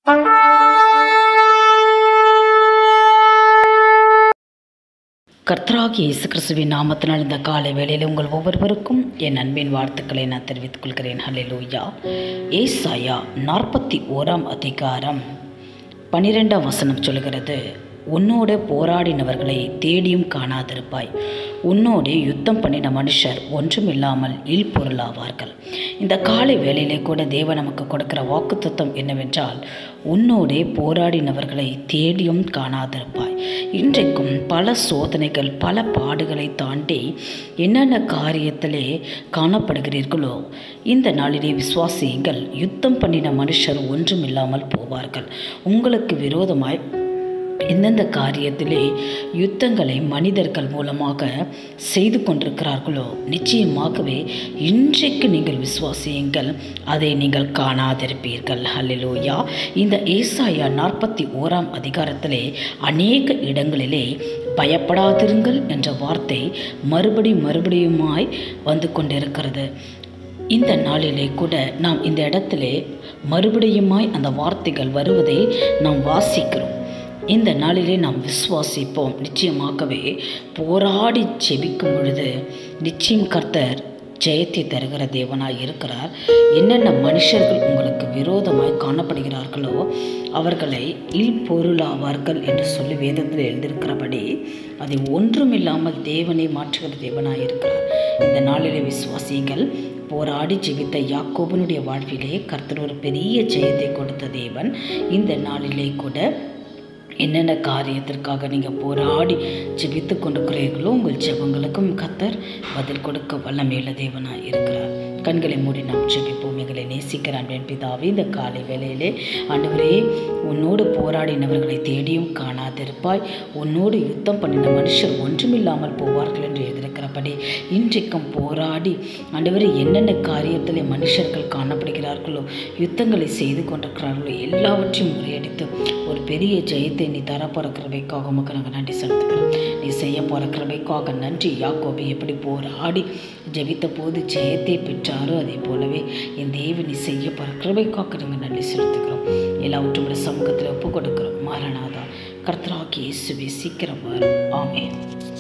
கர்த்தராகிய இயேசு கிறிஸ்துவின் நாமத்தினால் இந்த காலை வேளையில் உங்கள் ஒவ்வொருவருக்கும் என் அன்பின் வாழ்த்துக்களை நான் தெரிவித்துக் கொள்கிறேன் ஹalleluya ஏசாயா நாற்பத்தி ஓராம் அதிகாரம் பனிரெண்டாம் வசனம் சொல்கிறது உன்னோடு போராடினவர்களை தேடியும் காணாதிருப்பாய் உன்னோடு யுத்தம் பண்ணின மனுஷர் ஒன்றுமில்லாமல் இல்பொருளாவார்கள் இந்த காலை வேளையிலே கூட தேவன் நமக்கு கொடுக்கிற வாக்குத்தத்தம் என்னவென்றால் உன்னோடே போராடினவர்களை தேடியும் காணாதிருப்பாய் இன்றைக்கும் பல சோதனைகள் பல பாடுகளை தாண்டி என்னென்ன காரியத்திலே காணப்படுகிறீர்களோ இந்த நாளிலே விசுவாசியுங்கள் யுத்தம் பண்ணின மனுஷர் ஒன்றுமில்லாமல் போவார்கள் உங்களுக்கு விரோதமாய் எந்தெந்த காரியத்திலே யுத்தங்களை மனிதர்கள் மூலமாக செய்து கொண்டிருக்கிறார்களோ நிச்சயமாகவே இன்றைக்கு நீங்கள் விசுவாசியுங்கள் அதை நீங்கள் காணாதிருப்பீர்கள் ஹalleluya இந்த ஏசாயா நாற்பத்தி ஓராம் அதிகாரத்திலே அநேக இடங்களிலே பயப்படாதிருங்கள் என்ற வார்த்தை மறுபடி மறுபடியுமாய் வந்து கொண்டிருக்கிறது இந்த நாளிலே கூட நாம் இந்த இடத்திலே மறுபடியுமாய் அந்த வார்த்தைகள் வருவதை நாம் வாசிக்கிறோம் இந்த நாளிலே நாம் விசுவாசிப்போம் நிச்சயமாகவே போராடி ஜெபிக்கும் பொழுது நிச்சயம் கர்த்தர் ஜெயத்தை தருகிற தேவனாய் இருக்கிறார் என்னென்ன மனுஷர்கள் உங்களுக்கு விரோதமாய் காணப்படுகிறார்களோ அவர்களை இல்பொருளாவார்கள் என்று சொல்லி வேதத்தில் எழுதியிருக்கிறபடி அதை ஒன்றுமில்லாமல் தேவனை மாற்றுகிற தேவனாய் இருக்கிறார் இந்த நாளிலே விசுவாசிகள் போராடி ஜெபித்த யாக்கோபனுடைய வாழ்விலே கர்த்தர் ஒரு பெரிய ஜெயத்தை கொடுத்த தேவன் இந்த நாளிலே கூட என்னென்ன காரியத்திற்காக நீங்கள் போராடி ஜெபித்து கொண்டிருக்கிறீர்களோ உங்கள் ஜெபங்களுக்கும் கத்தர் பதில் கொடுக்க வல்லமையுள்ள தேவனாக இருக்கிறார் கண்களை மூடி நாம் ஜெபிப்போம் எங்களை நேசிக்கிற அன்பின் பிதாவே இந்த காலை வேளையிலே ஆண்டவரே உன்னோடு போராடினவர்களை தேடியும் காணாதிருப்பாய் உன்னோடு யுத்தம் பண்ணின மனுஷர் ஒன்றுமில்லாமல் போவார்கள் என்று எழுதியிருக்கிறபடி இன்றைக்கும் போராடி ஆண்டவரே என்னென்ன காரியத்தில் மனுஷர்கள் காணப்படுகிறார்களோ யுத்தங்களை செய்து கொண்டிருக்கிறார்களோ எல்லாவற்றையும் முறியடித்து ஒரு பெரிய ஜெயத்தை நீ தர போகிற கிருபைக்காக உமக்கு நாங்கள் நன்றி செலுத்துகிறோம் நீ செய்ய போகிற கிருபைக்காக நன்றி யாக்கோபி எப்படி போராடி ஜெபித்த போது ஜெயத்தை பெற்றாரோ அதே போலவே என் தேவன் நீ செய்ய போகிற கிருபைக்காக நாங்கள் நன்றி செலுத்துகிறோம் எல்லாவற்றும் ஒரு சமூகத்தில் ஒப்பு கொடுக்கிறோம் மாறனாதா கர்த்தராகி இயேசுவே சீக்கிரம் வரும் ஆமென்